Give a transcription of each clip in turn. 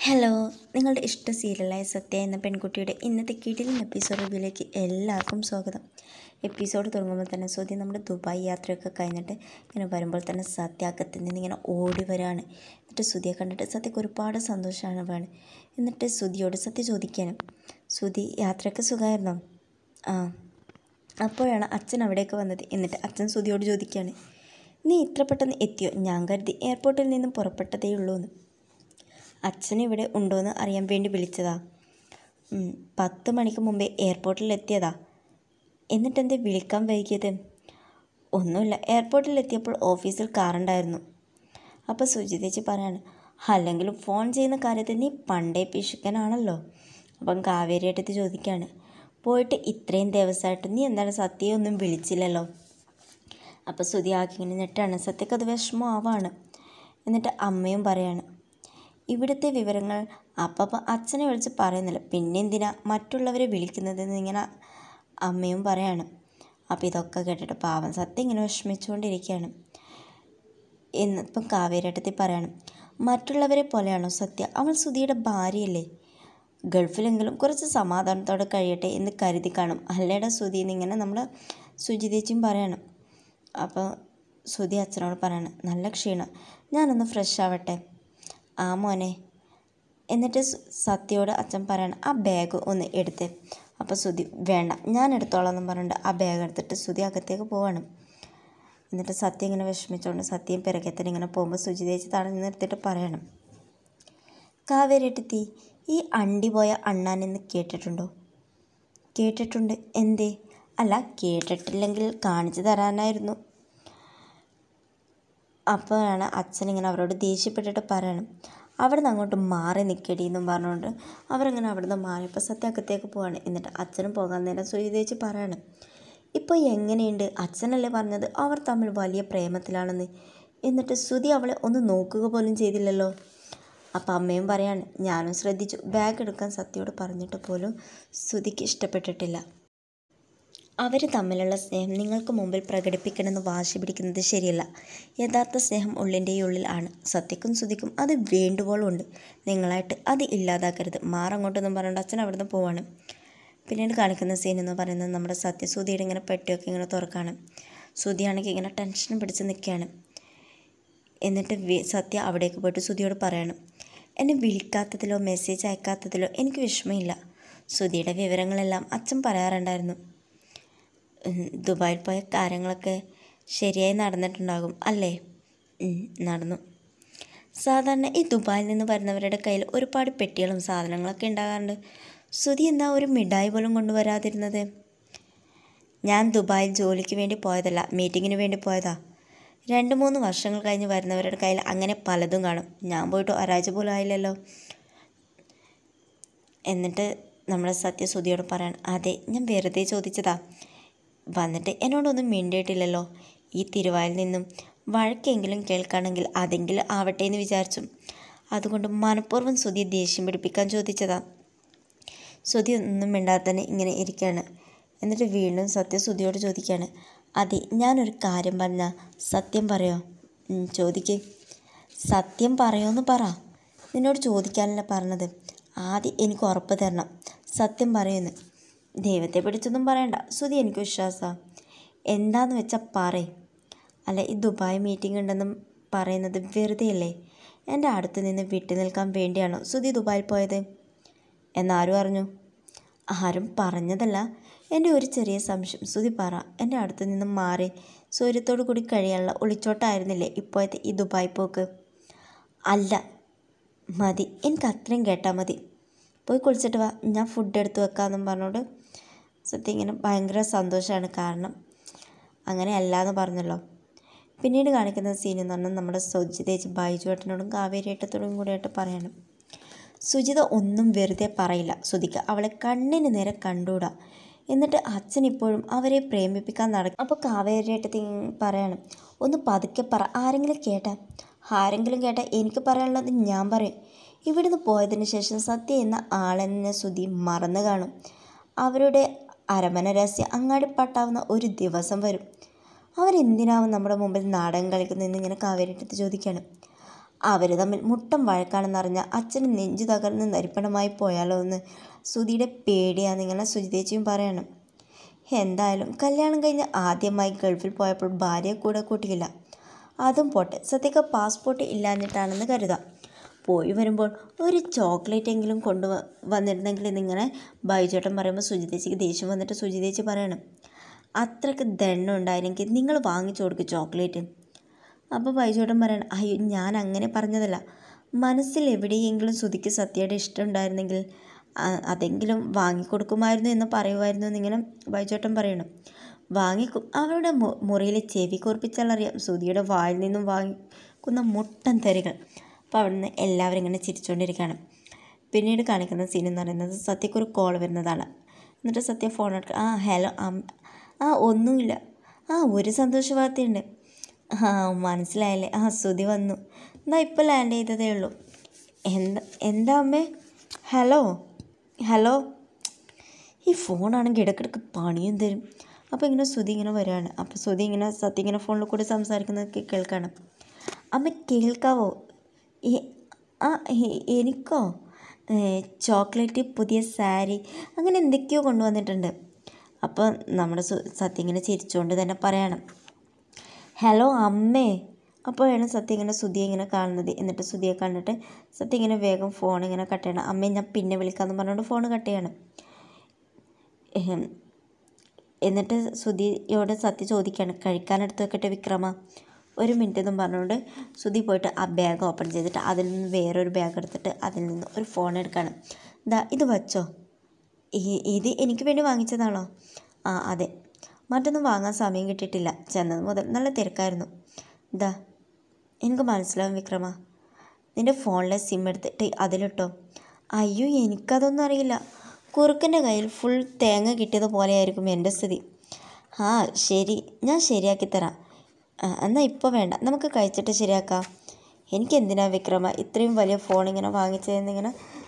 Hello നിങ്ങളുടെ ഇഷ്ട സീരിയലായ സത്യ എന്ന പെൺകുട്ടിയുടെ ഇന്നത്തെ കിടിലൻ എപ്പിസോഡ് റിവ്യൂയിലേക്ക് എല്ലാവർക്കും സ്വാഗതം എപ്പിസോഡ് തുടങ്ങുമ്പോൾ തന്നെ സുധി നമ്മുടെ ദുബായ് യാത്രയൊക്കെ കഴിഞ്ഞിട്ട് ഇങ്ങനെ വരുമ്പോൾ തന്നെ സത്യ അകത്ത് നിന്ന് ഇങ്ങനെ ഓടി വരാണ് എന്നിട്ട് സുധിയെ കണ്ടിട്ട് സത്യക്ക് ഒരുപാട് സന്തോഷമാണ് വേണം എന്നിട്ട് സുധിയോട് സത്യ ചോദിക്കാനും സുധി യാത്രയൊക്കെ സുഖമായിരുന്നോ ആ അപ്പോഴാണ് അച്ഛൻ അവിടേക്ക് വന്നത് എന്നിട്ട് അച്ഛൻ സുധിയോട് ചോദിക്കുകയാണ് നീ ഇത്ര പെട്ടെന്ന് എത്തിയോ ഞാൻ കരുതി എയർപോർട്ടിൽ നിന്നും പുറപ്പെട്ടതേ ഉള്ളൂ എന്ന് അച്ഛൻ ഇവിടെ ഉണ്ടോയെന്ന് അറിയാൻ വേണ്ടി വിളിച്ചതാ ഉം, പത്ത് മണിക്ക് മുമ്പേ എയർപോർട്ടിൽ എത്തിയതാ എന്നിട്ടെന്തേ വിളിക്കാൻ വൈകിയത് ഒന്നുമില്ല എയർപോർട്ടിൽ എത്തിയപ്പോൾ ഓഫീസിൽ കാറുണ്ടായിരുന്നു അപ്പോൾ സുജിതേച്ചി പറയാണ് അല്ലെങ്കിലും ഫോൺ ചെയ്യുന്ന കാര്യത്തിൽ നീ പണ്ടേ പിശുക്കനാണല്ലോ അപ്പം കാവേരി അടുത്ത് ചോദിക്കുകയാണ് പോയിട്ട് ഇത്രയും ദിവസമായിട്ട് നീ എന്താണ് സത്യമൊന്നും വിളിച്ചില്ലല്ലോ അപ്പോൾ സുതി ആകെ ഇങ്ങനെ ഞെട്ടാണ് സത്യക്ക് അത് വിഷമമാവാണ് എന്നിട്ട് അമ്മയും പറയാണ് ഇവിടുത്തെ വിവരങ്ങൾ അപ്പം അച്ഛനെ വിളിച്ച് പറയുന്നില്ല പിന്നെ എന്തിനാ മറ്റുള്ളവരെ വിളിക്കുന്നതെന്ന് ഇങ്ങനെ അമ്മയും പറയാണ് അപ്പോൾ ഇതൊക്കെ കേട്ടിട്ട് പാവം സത്യം ഇങ്ങനെ വിഷമിച്ചുകൊണ്ടിരിക്കുകയാണ് എന്നിപ്പം കാവേരേട്ടത്തിൽ പറയാണ് മറ്റുള്ളവരെ പോലെയാണോ സത്യ അവൾ സുധിയുടെ ഭാര്യയല്ലേ ഗൾഫിലെങ്കിലും കുറച്ച് സമാധാനത്തോടെ കഴിയട്ടെ എന്ന് കരുതി കാണും അല്ലേടെ സുധി എന്നിങ്ങനെ നമ്മൾ സുജിതേച്ചിയും പറയണം അപ്പോൾ സുധി അച്ഛനോട് പറയാണ് നല്ല ക്ഷീണം ഞാനൊന്ന് ഫ്രഷ് ആവട്ടെ ആ മോനെ എന്നിട്ട് സു- സത്യയോട് അച്ഛൻ പറയണം ആ ബാഗ് ഒന്ന് എടുത്ത് അപ്പോൾ സുധി വേണ്ട ഞാൻ എടുത്തോളാം എന്ന് പറഞ്ഞിട്ട് ആ ബാഗ് എടുത്തിട്ട് സുധി അകത്തേക്ക് പോവാണ് എന്നിട്ട് സത്യം ഇങ്ങനെ വിഷമിച്ചുകൊണ്ട് സത്യം പിറകെത്തന്നെ ഇങ്ങനെ പോകുമ്പോൾ സുജിതേച്ചി തടഞ്ഞു നിർത്തിയിട്ട് പറയണം കാവേരിട്ടെത്തി ഈ അണ്ടി പോയ അണ്ണാൻ എന്ന് കേട്ടിട്ടുണ്ടോ കേട്ടിട്ടുണ്ട് എന്തേ അല്ല കേട്ടിട്ടില്ലെങ്കിൽ കാണിച്ചു തരാനായിരുന്നു അപ്പോഴാണ് അച്ഛൻ ഇങ്ങനെ അവരോട് ദേഷ്യപ്പെട്ടിട്ട് പറയണം അവിടെ നിന്ന് അങ്ങോട്ട് മാറി നിൽക്കടി എന്നും പറഞ്ഞുകൊണ്ട് അവരങ്ങനെ അവിടെ നിന്ന് മാറിയപ്പോൾ സത്യാക്കത്തേക്ക് പോവാണ് എന്നിട്ട് അച്ഛനും പോകാൻ നേരം സുജിതേച്ചി പറയണം ഇപ്പോൾ എങ്ങനെയുണ്ട് അച്ഛനല്ലേ പറഞ്ഞത് അവർ തമ്മിൽ വലിയ പ്രേമത്തിലാണെന്ന് എന്നിട്ട് ശ്രുതി അവളെ ഒന്ന് നോക്കുക പോലും ചെയ്തില്ലല്ലോ അപ്പം അമ്മയും പറയാണ് ഞാനും ശ്രദ്ധിച്ചു ബാഗ് എടുക്കാൻ സത്യയോട് പറഞ്ഞിട്ട് പോലും ശ്രുതിക്ക് ഇഷ്ടപ്പെട്ടിട്ടില്ല അവർ തമ്മിലുള്ള സ്നേഹം നിങ്ങൾക്ക് മുമ്പിൽ പ്രകടിപ്പിക്കണമെന്ന് വാശി പിടിക്കുന്നത് ശരിയല്ല യഥാർത്ഥ സ്നേഹം ഉള്ളിൻ്റെ ഉള്ളിൽ ആണ് സത്യക്കും ശ്രുതിക്കും അത് വേണ്ടുവോളുണ്ട് നിങ്ങളായിട്ട് അത് ഇല്ലാതാക്കരുത് മാറങ്ങോട്ടെന്നും പറഞ്ഞുകൊണ്ട് അച്ഛൻ അവിടുന്ന് പോവാണ് പിന്നീട് കാണിക്കുന്ന സീൻ എന്ന് പറയുന്നത് നമ്മുടെ സത്യ ശ്രുതിയുടെ ഇങ്ങനെ പെട്ടിയൊക്കെ ഇങ്ങനെ തുറക്കാണ് ശ്രുതിയാണെങ്കിൽ ഇങ്ങനെ ടെൻഷൻ പിടിച്ച് നിൽക്കുകയാണ് എന്നിട്ട് വി- സത്യ അവിടേക്ക് പോയിട്ട് ശ്രുതിയോട് പറയണം എന്നെ വിളിക്കാത്തതിലോ മെസ്സേജ് അയക്കാത്തതിലോ എനിക്ക് വിഷമമില്ല ശ്രുതിയുടെ വിവരങ്ങളെല്ലാം അച്ഛൻ പറയാറുണ്ടായിരുന്നു ഉം, ദുബായിൽ പോയ കാര്യങ്ങളൊക്കെ ശരിയായി നടന്നിട്ടുണ്ടാകും അല്ലേ ഉം, നടന്നു സാധാരണ ഈ ദുബായിൽ നിന്ന് വരുന്നവരുടെ കയ്യിൽ ഒരുപാട് പെട്ടികളും സാധനങ്ങളൊക്കെ ഉണ്ടാകാറുണ്ട് ശ്രുതി എന്താ ഒരു മിഠായി പോലും കൊണ്ടുവരാതിരുന്നത് ഞാൻ ദുബായിൽ ജോലിക്ക് വേണ്ടി പോയതല്ല മീറ്റിങ്ങിന് വേണ്ടി പോയതാ രണ്ട് മൂന്ന് വർഷങ്ങൾ കഴിഞ്ഞ് വരുന്നവരുടെ കയ്യിൽ അങ്ങനെ പലതും കാണും ഞാൻ പോയിട്ട് ഒരാഴ്ച പോലും ആയില്ലല്ലോ എന്നിട്ട് നമ്മുടെ സത്യസുതിയോട് പറയാൻ അതെ ഞാൻ വെറുതെ ചോദിച്ചതാ വന്നിട്ട് എന്നോടൊന്നും മിണ്ടിയിട്ടില്ലല്ലോ ഈ തിരുവായിൽ നിന്നും വഴക്കെങ്കിലും കേൾക്കുകയാണെങ്കിൽ അതെങ്കിലും ആവട്ടെ എന്ന് വിചാരിച്ചു അതുകൊണ്ട് മനഃപൂർവ്വം സുതിയെ ദേഷ്യം പിടിപ്പിക്കാൻ ചോദിച്ചതാ സുതി ഒന്നും മിണ്ടാതെ തന്നെ ഇങ്ങനെ ഇരിക്കുകയാണ് എന്നിട്ട് വീണ്ടും സത്യ സുതിയോട് ചോദിക്കുകയാണ് അതെ ഞാനൊരു കാര്യം പറഞ്ഞാൽ സത്യം പറയോ ഉം, ചോദിക്ക് സത്യം പറയോന്ന് പറ നിന്നോട് ചോദിക്കാനല്ല പറഞ്ഞത് ആദ്യം എനിക്ക് ഉറപ്പ് തരണം സത്യം പറയുന്നു ദൈവത്തെ പിടിച്ചൊന്നും പറയണ്ട സുതി എനിക്ക് വിശ്വാസമാണ് എന്താന്ന് വെച്ചാൽ പറയ് അല്ല ഈ ദുബായ് മീറ്റിംഗ് ഉണ്ടെന്നും പറയുന്നത് വെറുതെയല്ലേ എൻ്റെ അടുത്ത് നിന്ന് വിട്ടു നിൽക്കാൻ വേണ്ടിയാണോ സുതി ദുബായിൽ പോയത് എന്നാരും അറിഞ്ഞു ആരും പറഞ്ഞതല്ല എൻ്റെ ഒരു ചെറിയ സംശയം സുതി പറ എൻ്റെ അടുത്ത് നിന്നും മാറി സൂര്യത്തോടു കൂടി കഴിയാനുള്ള ഒളിച്ചോട്ടായിരുന്നില്ലേ ഇപ്പോഴത്തെ ഈ ദുബായ് പോക്ക് അല്ല മതി എനിക്ക് അത്രയും കേട്ടാൽ മതി പോയി കുളിച്ചിട്ട് വാ ഞാൻ ഫുഡ് എടുത്ത് വെക്കാമെന്നും പറഞ്ഞോണ്ട് സത്യം ഇങ്ങനെ ഭയങ്കര സന്തോഷമാണ് കാരണം അങ്ങനെ അല്ലാന്ന് പറഞ്ഞല്ലോ പിന്നീട് കാണിക്കുന്ന സീൻ എന്ന് പറഞ്ഞാൽ നമ്മുടെ സുജിതേച്ചി ബൈജു ഏട്ടനോടും കാവേരി ഏട്ടത്തോടും കൂടിയായിട്ട് പറയണം സുജിത ഒന്നും വെറുതെ പറയില്ല സുധിക്ക് അവളെ കണ്ണിന് നേരെ കണ്ടൂടാ എന്നിട്ട് അച്ഛൻ ഇപ്പോഴും അവരെ പ്രേമിപ്പിക്കാൻ നടക്കും അപ്പോൾ കാവേരിയേട്ടത്തി പറയണം ഒന്ന് പതുക്കെ പറ ആരെങ്കിലും കേട്ടാ ആരെങ്കിലും കേട്ടാ എനിക്ക് പറയാനുള്ളത് ഞാൻ പറയും ഇവിടുന്ന് പോയതിന് ശേഷം സത്യ എന്ന ആളെന്നെ സുധി മറന്നു കാണും അവരുടെ അരമന രഹസ്യം അങ്ങാടിപ്പാട്ടാവുന്ന ഒരു ദിവസം വരും അവരെന്തിനാവും നമ്മുടെ മുമ്പിൽ നാടകം കളിക്കുന്നതെന്ന് ഇങ്ങനെ കാവേരിയേട്ടത്തി ചോദിക്കുകയാണ് അവർ തമ്മിൽ മുട്ടം വഴക്കാണെന്നറിഞ്ഞ അച്ഛന് നെഞ്ചു തകർന്ന് നരിപ്പണമായി പോയാലോ എന്ന് സുധിയുടെ പേടിയാന്നിങ്ങനെ സുജിതേച്ചിയും പറയണം എന്തായാലും കല്യാണം കഴിഞ്ഞ് ആദ്യമായി ഗൾഫിൽ പോയപ്പോൾ ഭാര്യയെ കൂടെ കൂട്ടിയില്ല അതും പോട്ടെ സത്യക്ക് പാസ്പോർട്ട് ഇല്ലാഞ്ഞിട്ടാണെന്ന് കരുതാം പോയി വരുമ്പോൾ ഒരു ചോക്ലേറ്റ് എങ്കിലും കൊണ്ടു വ- വന്നിരുന്നെങ്കിൽ എന്നിങ്ങനെ ബൈജേട്ടൻ പറയുമ്പോൾ സുജിതേച്ചിക്ക് ദേഷ്യം വന്നിട്ട് സുജിതേച്ചി പറയണം അത്രയ്ക്ക് ദണ്ണം ഉണ്ടായിരുന്നെങ്കിൽ നിങ്ങൾ വാങ്ങിച്ചു കൊടുക്കും ചോക്ലേറ്റ് അപ്പോൾ ബൈജോട്ടൻ പറയണം അയ്യോ ഞാൻ അങ്ങനെ പറഞ്ഞതല്ല മനസ്സിൽ എവിടെയെങ്കിലും സുധിക്ക് സത്യയുടെ ഇഷ്ടം ഉണ്ടായിരുന്നെങ്കിൽ ആ- അതെങ്കിലും വാങ്ങിക്കൊടുക്കുമായിരുന്നു എന്ന് പറയുമായിരുന്നു എന്നിങ്ങനെ ബൈജോട്ടൻ പറയണം വാങ്ങിക്കും അവരുടെ മു- മുറിയിലെ ചെവി കുറിപ്പിച്ചാലറിയാം സുധിയുടെ വായിൽ നിന്നും വാങ്ങിക്കുന്ന മുട്ടൻ തെറികൾ അപ്പോൾ അവിടെ നിന്ന് എല്ലാവരും ഇങ്ങനെ ചിരിച്ചുകൊണ്ടിരിക്കുകയാണ് പിന്നീട് കാണിക്കുന്ന സീൻ എന്ന് പറയുന്നത് സത്യക്കൊരു കോൾ വരുന്നതാണ് എന്നിട്ട് സത്യ ഫോൺ എടുക്കുക ആ ഹലോ ആ ഒന്നുമില്ല ആ ഒരു സന്തോഷ വാർത്തയുണ്ട് ആ മനസ്സിലായല്ലേ ആ ശ്രുതി വന്നു എന്നാ ഇപ്പോൾ ലാൻഡ് ചെയ്തതേ ഉള്ളൂ എന്താ എന്താ അമ്മേ ഹലോ ഹലോ ഈ ഫോണാണെങ്കിൽ ഇടയ്ക്കിടയ്ക്ക് പണിയും തരും അപ്പോൾ ഇങ്ങനെ ശ്രുതി ഇങ്ങനെ വരികയാണ് അപ്പോൾ ശ്രുതി ഇങ്ങനെ സത്യം ഇങ്ങനെ ഫോണിൽ കൂടി സംസാരിക്കുന്നത് കേ- കേൾക്കാണ് അമ്മ കേൾക്കാവോ എ- ആ എ- എനിക്കോ ഏ, ചോക്ലേറ്റ് പുതിയ സാരി അങ്ങനെ എന്തൊക്കെയോ കൊണ്ടുവന്നിട്ടുണ്ട് അപ്പോൾ നമ്മുടെ സു- സത്യം ഇങ്ങനെ ചിരിച്ചുകൊണ്ട് തന്നെ പറയണം ഹലോ അമ്മേ അപ്പോഴാണ് സത്യ ഇങ്ങനെ സുധിയെ ഇങ്ങനെ കാണുന്നത് എന്നിട്ട് സുധിയെ കണ്ടിട്ട് സത്യ ഇങ്ങനെ വേഗം ഫോൺ ഇങ്ങനെ കട്ട് ചെയ്യണം അമ്മേ ഞാൻ പിന്നെ വിളിക്കാമെന്ന് പറഞ്ഞുകൊണ്ട് ഫോൺ കട്ട് ചെയ്യണം എഹം. എന്നിട്ട് സുധിയോട് സത്യ ചോദിക്കുകയാണ് കഴിക്കാനെടുത്ത് വെക്കട്ടെ വിക്രമ ഒരു മിനിറ്റ് എന്നും പറഞ്ഞുകൊണ്ട് സുധി പോയിട്ട് ആ ബാഗ് ഓപ്പൺ ചെയ്തിട്ട് അതിൽ നിന്ന് വേറൊരു ബാഗ് എടുത്തിട്ട് അതിൽ നിന്ന് ഒരു ഫോൺ എടുക്കുകയാണ് ദാ ഇത് വച്ചോ ഈ- ഇത് എനിക്ക് വേണ്ടി വാങ്ങിച്ചതാണോ ആ അതെ മറ്റൊന്നും വാങ്ങാൻ സമയം കിട്ടിയിട്ടില്ല ചെന്നത് മുതൽ നല്ല തിരക്കായിരുന്നു ദാ എനിക്ക് മനസ്സിലാവും വിക്രമ നിൻ്റെ ഫോണിലെ സിം എടുത്തിട്ട് അതിലിട്ടോ അയ്യോ എനിക്കതൊന്നും അറിയില്ല കുറുക്കൻ്റെ കയ്യിൽ ഫുൾ തേങ്ങ കിട്ടിയതുപോലെയായിരിക്കും എൻ്റെ സ്ഥിതി ആ ശരി ഞാൻ ശരിയാക്കി തരാം ആ, എന്നാൽ ഇപ്പോൾ വേണ്ട നമുക്ക് കഴിച്ചിട്ട് ശരിയാക്കാം എനിക്ക് എന്തിനാ വിക്രമ ഇത്രയും വലിയ ഫോൺ ഇങ്ങനെ വാങ്ങിച്ചതെന്നിങ്ങനെ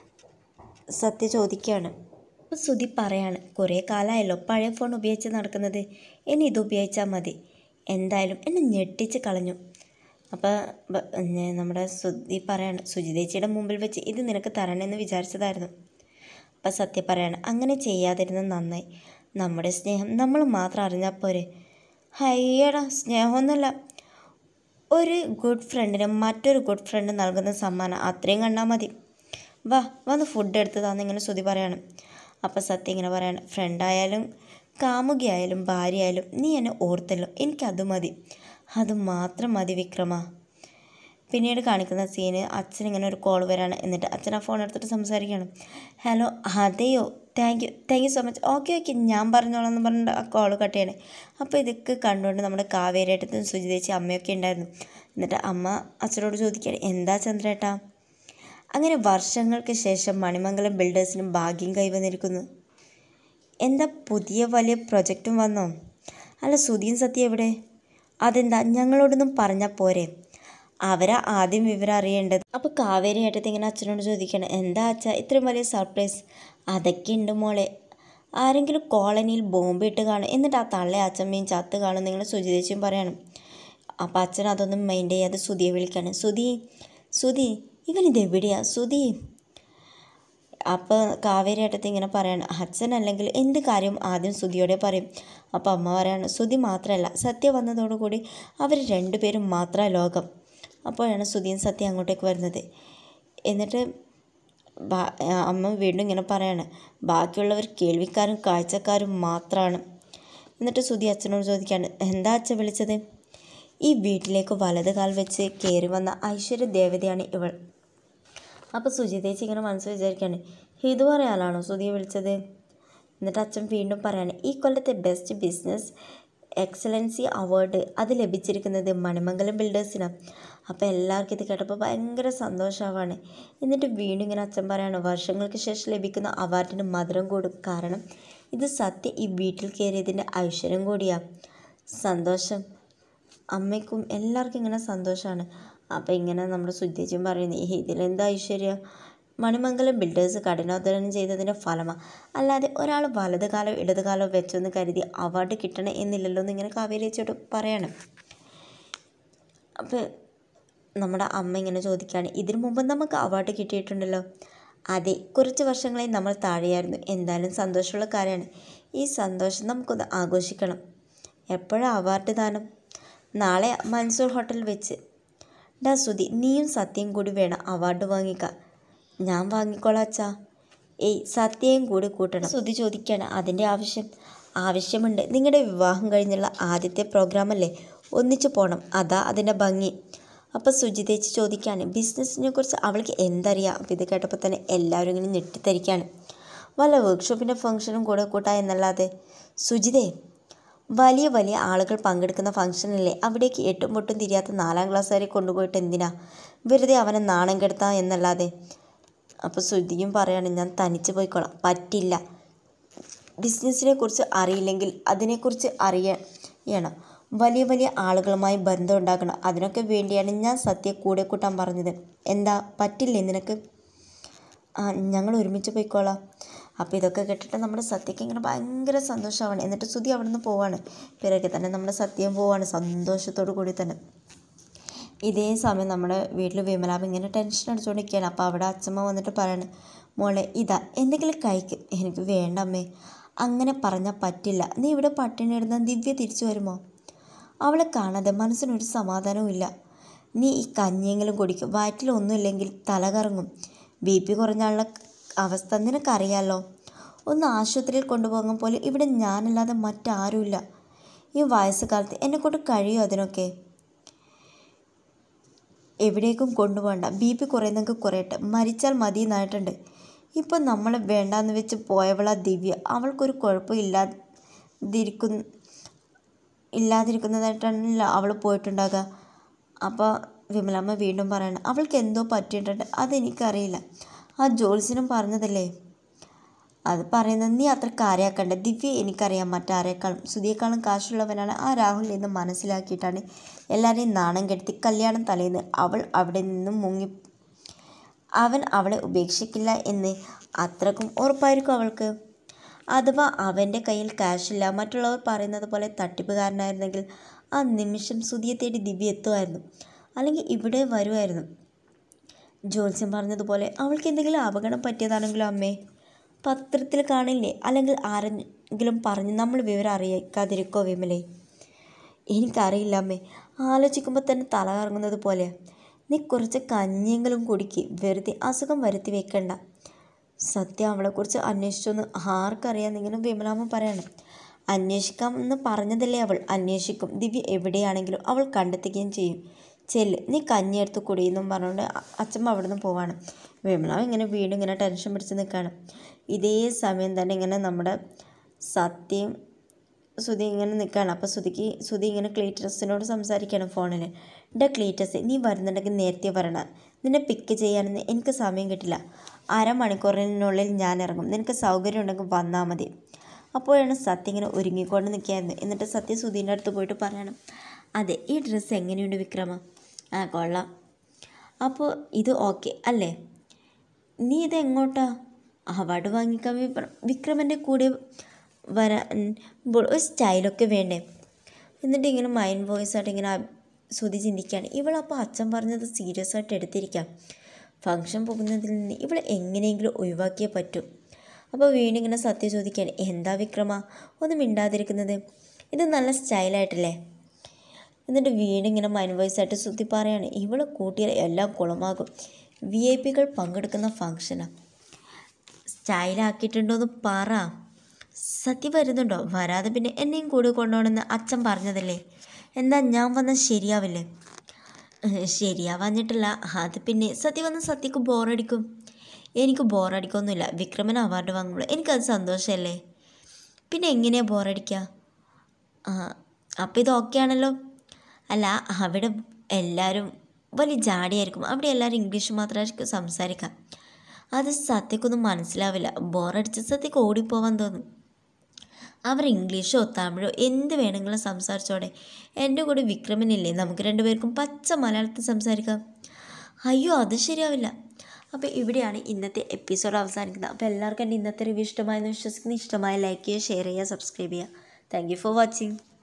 സത്യ ചോദിക്കുകയാണ് അപ്പോൾ സുധി പറയാണ് കുറേ കാലമായല്ലോ പഴയ ഫോൺ ഉപയോഗിച്ച് നടക്കുന്നത് ഇനി ഇത് ഉപയോഗിച്ചാൽ മതി എന്തായാലും എന്നെ ഞെട്ടിച്ച് കളഞ്ഞു അപ്പോൾ ബ- ഞ- നമ്മുടെ സുധി പറയാണ് സുജിതേച്ചിയുടെ മുമ്പിൽ വെച്ച് ഇത് നിനക്ക് തരണമെന്ന് വിചാരിച്ചതായിരുന്നു അപ്പം സത്യ പറയാണ് അങ്ങനെ ചെയ്യാതിരുന്നത് നന്നായി നമ്മുടെ സ്നേഹം നമ്മൾ മാത്രം അറിഞ്ഞാൽ പോരെ ഹയ്യടാ സ്നേഹമൊന്നുമല്ല ഒരു ഗുഡ് ഫ്രണ്ടിന് മറ്റൊരു ഗുഡ് ഫ്രണ്ട് നൽകുന്ന സമ്മാനം അത്രയും കണ്ടാൽ മതി വാ വന്ന് ഫുഡ് എടുത്ത് താന്ന് ഇങ്ങനെ ശ്രുതി പറയാണ് അപ്പം സത്യം ഇങ്ങനെ പറയാണ് ഫ്രണ്ടായാലും കാമുകിയായാലും ഭാര്യയായാലും നീ എന്നെ ഓർത്തല്ലോ എനിക്കത് മതി അത് മാത്രം മതി വിക്രമ പിന്നീട് കാണിക്കുന്ന സീന് അച്ഛൻ ഇങ്ങനെ ഒരു കോൾ വരാണ് എന്നിട്ട് അച്ഛൻ ആ ഫോൺ എടുത്തിട്ട് സംസാരിക്കുകയാണ് ഹലോ അതെയോ thank you thank you so much okay okay ഞാൻ പറഞ്ഞോളാം എന്ന് പറഞ്ഞിട്ട് ആ കോൾ കട്ട് ചെയ്യണേ അപ്പോൾ ഇതൊക്കെ കണ്ടുകൊണ്ട് നമ്മുടെ കാവേരേട്ടത്തും സുജിതേച്ചി അമ്മയൊക്കെ ഉണ്ടായിരുന്നു എന്നിട്ട് അമ്മ അച്ഛനോട് ചോദിക്കുകയാണ് എന്താ ചന്ദ്രേട്ടാ അങ്ങനെ വർഷങ്ങൾക്ക് ശേഷം മണിമംഗലം ബിൽഡേഴ്സിന് ഭാഗ്യം കൈവന്നിരിക്കുന്നു എന്താ പുതിയ വലിയ പ്രൊജക്റ്റും വന്നോ അല്ല സുധിയും സത്യം എവിടെ അതെന്താ ഞങ്ങളോടൊന്നും പറഞ്ഞാൽ പോരെ അവരാ ആദ്യം വിവരം അറിയേണ്ടത് അപ്പോൾ കാവേരി ഏട്ടത്തി ഇങ്ങനെ അച്ഛനോട് ചോദിക്കണം എന്താ അച്ഛാ ഇത്രയും വലിയ സർപ്രൈസ് അതൊക്കെ ഉണ്ട് മോളെ ആരെങ്കിലും കോളനിയിൽ ബോംബ് ഇട്ട് കാണും എന്നിട്ട് ആ തള്ളെ അച്ഛമ്മയും ചത്ത് കാണും നിങ്ങൾ സുജിതേച്ചിയും പറയണം അപ്പം അച്ഛൻ അതൊന്നും മൈൻഡ് ചെയ്യാതെ സുധിയെ വിളിക്കാണ് സുധി സുധി ഇവനിത് എവിടെയാ സുധി അപ്പോൾ കാവേരി ഏട്ടത്തി ഇങ്ങനെ പറയാണ് അച്ഛൻ അല്ലെങ്കിൽ എന്ത് കാര്യം ആദ്യം സുധിയോടെ പറയും അപ്പോൾ അമ്മ പറയാണ് സുധി മാത്രമല്ല സത്യ വന്നതോടുകൂടി അവർ രണ്ടുപേരും മാത്രമാണ് ലോകം അപ്പോഴാണ് സുധിയും സത്യ അങ്ങോട്ടേക്ക് വരുന്നത് എന്നിട്ട് ബാ- അമ്മ വീണ്ടും ഇങ്ങനെ പറയാണ് ബാക്കിയുള്ളവർ കേൾവിക്കാരും കാഴ്ചക്കാരും മാത്രമാണ് എന്നിട്ട് സുധി അച്ഛനോട് ചോദിക്കുകയാണ് എന്താ അച്ഛൻ വിളിച്ചത് ഈ വീട്ടിലേക്ക് വലത് കാൽ വെച്ച് കയറി വന്ന ഐശ്വര്യ ദേവതയാണ് ഇവൾ അപ്പോൾ സുജിതേച്ചി ഇങ്ങനെ മനസ്സ് വിചാരിക്കുകയാണ് ഇത് പറയാനാണോ സുധിയെ വിളിച്ചത് എന്നിട്ട് അച്ഛൻ വീണ്ടും പറയാണ് ഈ കൊല്ലത്തെ ബെസ്റ്റ് ബിസിനസ് എക്സലൻസി അവാർഡ് അത് ലഭിച്ചിരിക്കുന്നത് മണിമംഗലം ബിൽഡേഴ്സിനാണ് അപ്പോൾ എല്ലാവർക്കും ഇത് കേട്ടപ്പോൾ ഭയങ്കര സന്തോഷമാവാണ് എന്നിട്ട് വീണ്ടും ഇങ്ങനെ അച്ഛൻ പറയാണ് വർഷങ്ങൾക്ക് ശേഷം ലഭിക്കുന്ന അവാർഡിന് മധുരം കൂടും കാരണം ഇത് സത്യം ഈ വീട്ടിൽ കയറിയതിൻ്റെ ഐശ്വര്യം കൂടിയാണ് സന്തോഷം അമ്മയ്ക്കും എല്ലാവർക്കും ഇങ്ങനെ സന്തോഷമാണ് അപ്പോൾ ഇങ്ങനെ നമ്മുടെ സുദ്ദേശം പറയുന്നത് "ഏയ് ഇതിലെന്താ ഐശ്വര്യ മണിമംഗലം ബിൽഡേഴ്സ് കഠിനാധ്വാനം ചെയ്തതിൻ്റെ ഫലമാണ് അല്ലാതെ ഒരാൾ വലത് കാലോ ഇടത് കാലോ വെച്ചൊന്ന് കരുതി അവാർഡ് കിട്ടണം എന്നില്ലല്ലോ എന്ന് ഇങ്ങനെ കാവേരി ചേച്ചോട് പറയണം അപ്പോൾ നമ്മുടെ അമ്മ ഇങ്ങനെ ചോദിക്കുകയാണ് ഇതിനു മുമ്പ് നമുക്ക് അവാർഡ് കിട്ടിയിട്ടുണ്ടല്ലോ അതെ കുറച്ച് വർഷങ്ങളായി നമ്മൾ താഴെയായിരുന്നു എന്തായാലും സന്തോഷമുള്ള കാര്യമാണ് ഈ സന്തോഷം നമുക്കൊന്ന് ആഘോഷിക്കണം എപ്പോഴാണ് അവാർഡ് ദാനം നാളെ മൻസൂർ ഹോട്ടൽ വെച്ച് ഡാ സുധി നീയും സത്യം കൂടി വേണം അവാർഡ് വാങ്ങിക്ക ഞാൻ വാങ്ങിക്കോളാം അച്ഛാ ഏയ് സത്യയും കൂടി കൂട്ടണം സുധി ചോദിക്കുകയാണ് അതിൻ്റെ ആവശ്യം ആവശ്യമുണ്ട് നിങ്ങളുടെ വിവാഹം കഴിഞ്ഞുള്ള ആദ്യത്തെ പ്രോഗ്രാമല്ലേ ഒന്നിച്ചു പോകണം അതാ അതിൻ്റെ ഭംഗി അപ്പോൾ സുജിതേച്ചി ചോദിക്കുകയാണ് ബിസിനസ്സിനെ കുറിച്ച് അവൾക്ക് എന്തറിയാം അപ്പോൾ ഇത് കേട്ടപ്പോൾ തന്നെ എല്ലാവരും ഇങ്ങനെ ഞെട്ടിത്തരിക്കുകയാണ് വല്ല വർക്ക്ഷോപ്പിൻ്റെ ഫംഗ്ഷനും കൂടെ കൂട്ടാ എന്നല്ലാതെ സുജിതേ വലിയ വലിയ ആളുകൾ പങ്കെടുക്കുന്ന ഫംഗ്ഷനല്ലേ അവിടേക്ക് എട്ടും പൊട്ടും തിരിയാത്ത നാലാം ക്ലാസ്സുകാരെ കൊണ്ടുപോയിട്ട് എന്തിനാ വെറുതെ അവനെ നാണം കെടുത്താ എന്നല്ലാതെ അപ്പോൾ ശ്രുതിയും പറയാണ് ഞാൻ തനിച്ച് പോയിക്കോളാം പറ്റില്ല ബിസിനസ്സിനെ കുറിച്ച് അറിയില്ലെങ്കിൽ അതിനെക്കുറിച്ച് അറിയണം വലിയ വലിയ ആളുകളുമായി ബന്ധം ഉണ്ടാക്കണം അതിനൊക്കെ വേണ്ടിയാണ് ഞാൻ സത്യ കൂടെ കൂട്ടാൻ പറഞ്ഞത് എന്താ പറ്റില്ലേ നിനക്ക് ആ ഞങ്ങൾ ഒരുമിച്ച് പോയിക്കോളാം അപ്പോൾ ഇതൊക്കെ കേട്ടിട്ട് നമ്മുടെ സത്യക്ക് ഇങ്ങനെ ഭയങ്കര സന്തോഷമാണ് എന്നിട്ട് ശ്രുതി അവിടെ നിന്ന് പോവാണ് പിറകെ തന്നെ നമ്മുടെ സത്യം പോവാണ് സന്തോഷത്തോടു കൂടി തന്നെ ഇതേ സമയം നമ്മുടെ വീട്ടിൽ വിമലാപ ഇങ്ങനെ ടെൻഷൻ അടിച്ചുകൊണ്ടിരിക്കുകയാണ് അപ്പോൾ അവിടെ അച്ഛമ്മ വന്നിട്ട് പറയാണ് മോളെ ഇതാ എന്തെങ്കിലും കഴിക്കും എനിക്ക് വേണ്ട അമ്മേ അങ്ങനെ പറഞ്ഞാൽ പറ്റില്ല നീ ഇവിടെ പട്ടിണി ഇടുന്ന ദിവ്യ തിരിച്ചു വരുമോ അവളെ കാണാതെ മനസ്സിനൊരു സമാധാനവും ഇല്ല നീ ഈ കഞ്ഞിയെങ്കിലും കുടിക്കും വയറ്റിലൊന്നുമില്ലെങ്കിൽ തല കറങ്ങും ബി പി കുറഞ്ഞുള്ള അവസ്ഥ നിനക്കറിയാലോ ഒന്ന് ആശുപത്രിയിൽ കൊണ്ടുപോകാൻ പോലും ഇവിടെ ഞാനല്ലാതെ മറ്റാരുമില്ല ഈ വയസ്സുകാലത്ത് എന്നെക്കൊണ്ട് കഴിയുമോ അതിനൊക്കെ എവിടേക്കും കൊണ്ടുപോകണ്ട ബി പി കുറയുന്നെങ്കിൽ കുറയട്ടെ മരിച്ചാൽ മതി എന്നായിട്ടുണ്ട് ഇപ്പം നമ്മളെ വേണ്ടാന്ന് വെച്ച് പോയവളാ ദിവ്യ അവൾക്കൊരു കുഴപ്പം ഇല്ലാതിരിക്കുന്ന ഇല്ലാതിരിക്കുന്നതായിട്ടാണല്ലോ അവൾ പോയിട്ടുണ്ടാകുക അപ്പോൾ വിമലമ്മ വീണ്ടും പറയണം അവൾക്ക് എന്തോ പറ്റിയിട്ടുണ്ട് അതെനിക്കറിയില്ല ആ ജോത്സ്യനും പറഞ്ഞതല്ലേ അത് പറയുന്നത് നീ അത്ര കാര്യമാക്കണ്ട ദിവ്യ എനിക്കറിയാം മറ്റാരേക്കാളും സുധിയേക്കാളും കാശുള്ളവനാണ് ആ രാഹുൽ എന്ന് മനസ്സിലാക്കിയിട്ടാണ് എല്ലാവരെയും നാണം കെടുത്തി കല്യാണം തലേന്ന് അവൾ അവിടെ നിന്നും മുങ്ങി അവൻ അവളെ ഉപേക്ഷിക്കില്ല എന്ന് അത്രക്കും ഉറപ്പായിരിക്കും അവൾക്ക് അഥവാ അവൻ്റെ കയ്യിൽ കാശില്ല മറ്റുള്ളവർ പറയുന്നത് പോലെ തട്ടിപ്പുകാരനായിരുന്നെങ്കിൽ ആ നിമിഷം സുധിയെ തേടി ദിവ്യ എത്തുമായിരുന്നു അല്ലെങ്കിൽ ഇവിടെ വരുമായിരുന്നു ജോത്സ്യം പറഞ്ഞതുപോലെ അവൾക്ക് എന്തെങ്കിലും അപകടം പറ്റിയതാണെങ്കിലോ അമ്മേ പത്രത്തിൽ കാണില്ലേ അല്ലെങ്കിൽ ആരെങ്കിലും പറഞ്ഞ് നമ്മൾ വിവരം അറിയിക്കാതിരിക്കോ വിമലേ എനിക്കറിയില്ല അമ്മേ ആലോചിക്കുമ്പോൾ തന്നെ തല കറങ്ങുന്നത് പോലെ നീ കുറച്ച് കഞ്ഞിയെങ്കിലും കുടിക്ക് വെറുതെ അസുഖം വരുത്തി വെക്കണ്ട സത്യം അവളെക്കുറിച്ച് അന്വേഷിച്ചൊന്ന് ആർക്കറിയാമെന്നിങ്ങനെ വിമലാമ്മ പറയണം അന്വേഷിക്കാമെന്ന് പറഞ്ഞതല്ലേ അവൾ അന്വേഷിക്കും ദിവ്യ എവിടെയാണെങ്കിലും അവൾ കണ്ടെത്തുകയും ചെയ്യും ചെല്ല് നീ കഞ്ഞിയെടുത്ത് കുടിയെന്നും പറഞ്ഞുകൊണ്ട് അച്ഛമ്മ അവിടെ നിന്ന് പോവാണ് വിമല ഇങ്ങനെ വീണ്ടും ഇങ്ങനെ ടെൻഷൻ പിടിച്ച് നിൽക്കുകയാണ് ഇതേ സമയം തന്നെ ഇങ്ങനെ നമ്മുടെ സത്യം സുധി ഇങ്ങനെ നിൽക്കുകയാണ് അപ്പോൾ സുധിക്ക് സുധി ഇങ്ങനെ ക്ലീറ്റസിനോട് സംസാരിക്കുകയാണ് ഫോണിൽ ഡാ ക്ലീറ്റസ് നീ വരുന്നുണ്ടെങ്കിൽ നേരത്തെ വരണം നിന്നെ പിക്ക് ചെയ്യാനൊന്നും എനിക്ക് സമയം കിട്ടില്ല അരമണിക്കൂറിനുള്ളിൽ ഞാൻ ഇറങ്ങും നിനക്ക് സൗകര്യം ഉണ്ടെങ്കിൽ വന്നാൽ മതി അപ്പോഴാണ് സത്യ ഇങ്ങനെ ഒരുങ്ങിക്കൊണ്ട് നിൽക്കുകയായിരുന്നു എന്നിട്ട് സത്യ സുധീൻ്റെ അടുത്ത് പോയിട്ട് പറയണം അതെ ഈ ഡ്രസ്സ് എങ്ങനെയുണ്ട് വിക്രമ ആ കൊള്ളാം അപ്പോൾ ഇത് ഓക്കെ അല്ലേ നീ ഇത് എങ്ങോട്ടാ അവാർഡ് വാങ്ങിക്കാൻ വിപ്ര- വിക്രമൻ്റെ കൂടെ വരാൻ ബോ- ഒരു സ്റ്റൈലൊക്കെ വേണ്ടേ എന്നിട്ട് ഇങ്ങനെ മൈൻഡ് വോയിസ് ആയിട്ട് ഇങ്ങനെ ആ- ശ്രുതി ചിന്തിക്കുകയാണ് ഇവളപ്പോൾ അച്ഛൻ പറഞ്ഞത് സീരിയസ് ആയിട്ട് എടുത്തിരിക്കാം ഫങ്ഷൻ പോകുന്നതിൽ നിന്ന് ഇവളെ എങ്ങനെയെങ്കിലും ഒഴിവാക്കിയേ പറ്റൂ അപ്പോൾ വീണ്ടും ഇങ്ങനെ സത്യം ചോദിക്കുകയാണ് എന്താ വിക്രമ ഒന്നും മിണ്ടാതിരിക്കുന്നത് ഇത് നല്ല സ്റ്റൈലായിട്ടല്ലേ എന്നിട്ട് വീണ്ടും ഇങ്ങനെ മൈൻഡ് വോയിസ് ആയിട്ട് ശ്രുതി പറയാണ് ഇവളെ കൂട്ടിയാൽ എല്ലാം കുളമാകും വി ഐ പികൾ പങ്കെടുക്കുന്ന ഫങ്ഷനാണ് സ്റ്റൈലാക്കിയിട്ടുണ്ടോയെന്ന് പറ സത്യം വരുന്നുണ്ടോ വരാതെ പിന്നെ എന്നെയും കൂടി കൊണ്ടുപോകണമെന്ന് അച്ഛൻ പറഞ്ഞതല്ലേ എന്താ ഞാൻ വന്നാൽ ശരിയാവില്ലേ ഏഹ്, ശരിയാവാഞ്ഞിട്ടില്ല അത് പിന്നെ സത്യം വന്ന സത്യക്ക് ബോറടിക്കും എനിക്ക് ബോറടിക്കൊന്നുമില്ല വിക്രമൻ അവാർഡ് വാങ്ങുമ്പോൾ എനിക്കത് സന്തോഷമല്ലേ പിന്നെ എങ്ങനെയാണ് ബോറടിക്കുക ആ അപ്പോൾ ഇത് ഓക്കെ ആണല്ലോ അല്ല അവിടെ എല്ലാവരും വലിയ ജാടിയായിരിക്കും അവിടെ എല്ലാവരും ഇംഗ്ലീഷ് മാത്രമായിരിക്കും സംസാരിക്കുക അത് സത്യക്കൊന്നും മനസ്സിലാവില്ല ബോറടിച്ച് സത്യക്ക് ഓടിപ്പോവാൻ തോന്നും അവർ ഇംഗ്ലീഷോ തമിഴോ എന്ത് വേണമെങ്കിലും സംസാരിച്ചോടെ എൻ്റെ കൂടെ വിക്രമനില്ലേ നമുക്ക് രണ്ടുപേർക്കും പച്ച മലയാളത്തിൽ സംസാരിക്കാം അയ്യോ അത് ശരിയാവില്ല അപ്പോൾ ഇവിടെയാണ് ഇന്നത്തെ എപ്പിസോഡ് അവസാനിക്കുന്നത് അപ്പോൾ എല്ലാവർക്കും എൻ്റെ ഇന്നത്തെ റിവ്യൂ ഇഷ്ടമായെന്ന് വിശ്വസിക്കുന്നു ഇഷ്ടമായ ലൈക്ക് ചെയ്യുക ഷെയർ ചെയ്യുക സബ്സ്ക്രൈബ് ചെയ്യുക താങ്ക് യു ഫോർ വാച്ചിങ്